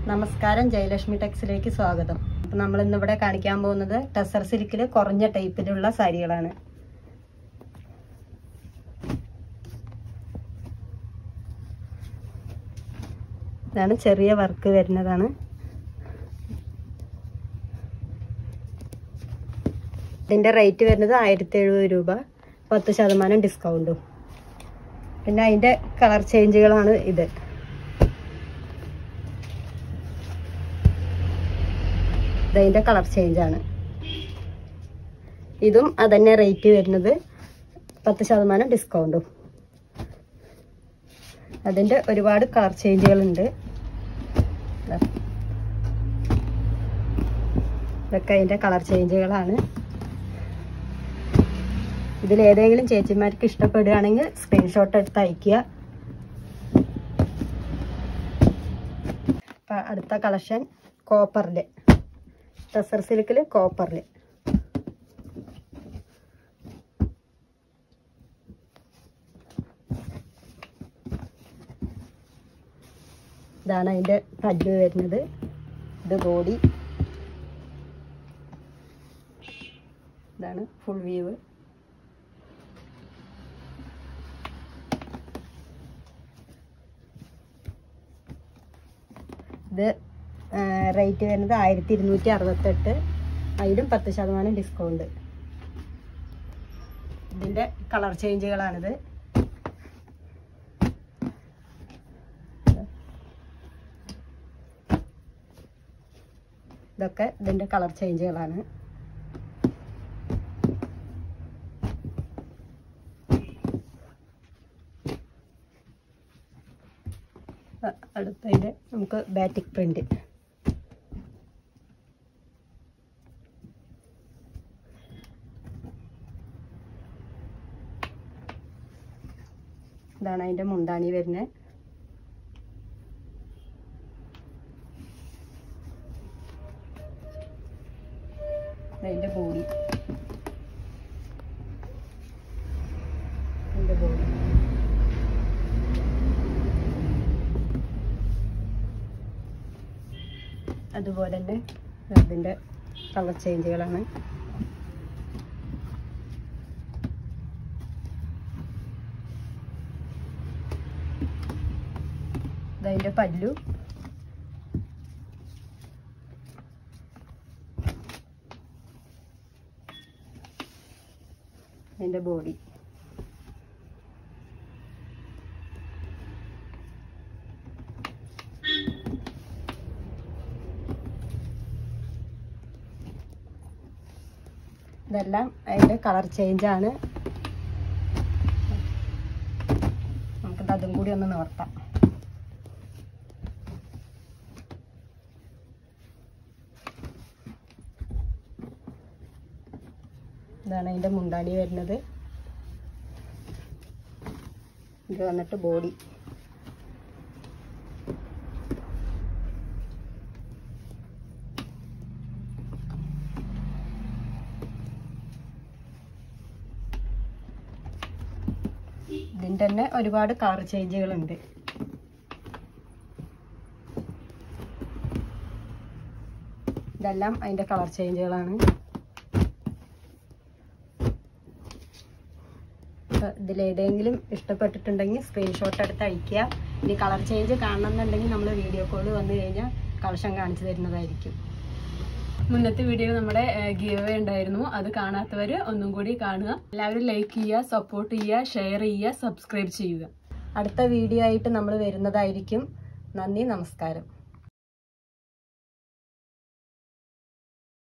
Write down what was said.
നമസ്കാരം ജയലക്ഷ്മി ടെക്സിലേക്ക് സ്വാഗതം അപ്പം നമ്മൾ ഇന്നിവിടെ കാണിക്കാൻ പോകുന്നത് ടെസർ സിൽക്കിൽ കുറഞ്ഞ ടൈപ്പിലുള്ള സാരികളാണ് ഇതാണ് ചെറിയ വർക്ക് വരുന്നതാണ് ഇതിൻ്റെ റേറ്റ് വരുന്നത് ആയിരത്തി എഴുപത് രൂപ പത്ത് ശതമാനം ഡിസ്കൗണ്ടും പിന്നെ അതിൻ്റെ കളർ ചേഞ്ചുകളാണ് ഇത് ഇതിൻ്റെ കളർ ചേഞ്ചാണ് ഇതും അതന്നെ റേറ്റ് വരുന്നത് പത്ത് ശതമാനം ഡിസ്കൗണ്ടും അതിൻ്റെ ഒരുപാട് കളർ ചേഞ്ചുകളുണ്ട് ദാ. ഇതൊക്കെ അതിൻ്റെ കളർ ചേഞ്ചുകളാണ് ഇതിൽ ഏതെങ്കിലും ചേച്ചിമാർക്ക് ഇഷ്ടപ്പെടുകയാണെങ്കിൽ സ്ക്രീൻഷോട്ട് എടുത്ത് അയക്കുക അപ്പൊ അടുത്ത കളക്ഷൻ കോപ്പറിൽ ടെസർ സിൽക്കിൽ കോപ്പറിൽ ഇതാണ് അതിൻ്റെ പല്ല് വരുന്നത് ഇത് ബോഡി ഇതാണ് ഫുൾ വ്യൂ ഇത് റേറ്റ് വരുന്നത് ആയിരത്തി ഇരുന്നൂറ്റി അറുപത്തെട്ട് അതിലും പത്ത് ശതമാനം ഡിസ്കൗണ്ട് ഇതിൻ്റെ കളർ ചേഞ്ചുകളാണിത് ഇതൊക്കെ ഇതിൻ്റെ കളർ ചേഞ്ചുകളാണ് അ- അടുത്തതിൻ്റെ നമുക്ക് ബാറ്റിക് പ്രിന്റ് ഇതാണ് അതിൻ്റെ മുന്താണി വരുന്നത് അതിൻ്റെ ബോഡി അതിൻ്റെ ബോഡി അതുപോലെ തന്നെ അതിൻ്റെ കളർ ചേഞ്ചുകളാണ് ഇതതിൻ്റെ പല്ലു അതിൻ്റെ ബോഡി ഇതെല്ലാം അതിൻ്റെ കളർ ചേഞ്ച് ആണ് നമുക്കിത് അതും കൂടി ഒന്ന് നിവർത്താം ഇതാണ് അതിൻ്റെ മുണ്ടാണി വരുന്നത് ഇത് വന്നിട്ട് ബോഡി ഇതിൻ്റെ തന്നെ ഒരുപാട് കളർ ചേഞ്ചുകളുണ്ട് ഇതെല്ലാം അതിൻ്റെ കളർ ചേഞ്ചുകളാണ് ഇതിലേതെങ്കിലും ഇഷ്ടപ്പെട്ടിട്ടുണ്ടെങ്കിൽ സ്ക്രീൻഷോട്ട് എടുത്ത് അയക്കുക ഇനി കളർ ചേഞ്ച് കാണണമെന്നുണ്ടെങ്കിൽ നമ്മൾ വീഡിയോ കോൾ വന്നു കഴിഞ്ഞാൽ കളക്ഷൻ കാണിച്ചു തരുന്നതായിരിക്കും മുന്നത്തെ വീഡിയോ നമ്മുടെ ഗീവ് അവേ ഉണ്ടായിരുന്നു അത് കാണാത്തവർ ഒന്നും കൂടി കാണുക എല്ലാവരും ലൈക്ക് ചെയ്യുക സപ്പോർട്ട് ചെയ്യുക ഷെയർ ചെയ്യുക സബ്സ്ക്രൈബ് ചെയ്യുക അടുത്ത വീഡിയോ ആയിട്ട് നമ്മൾ വരുന്നതായിരിക്കും നന്ദി നമസ്കാരം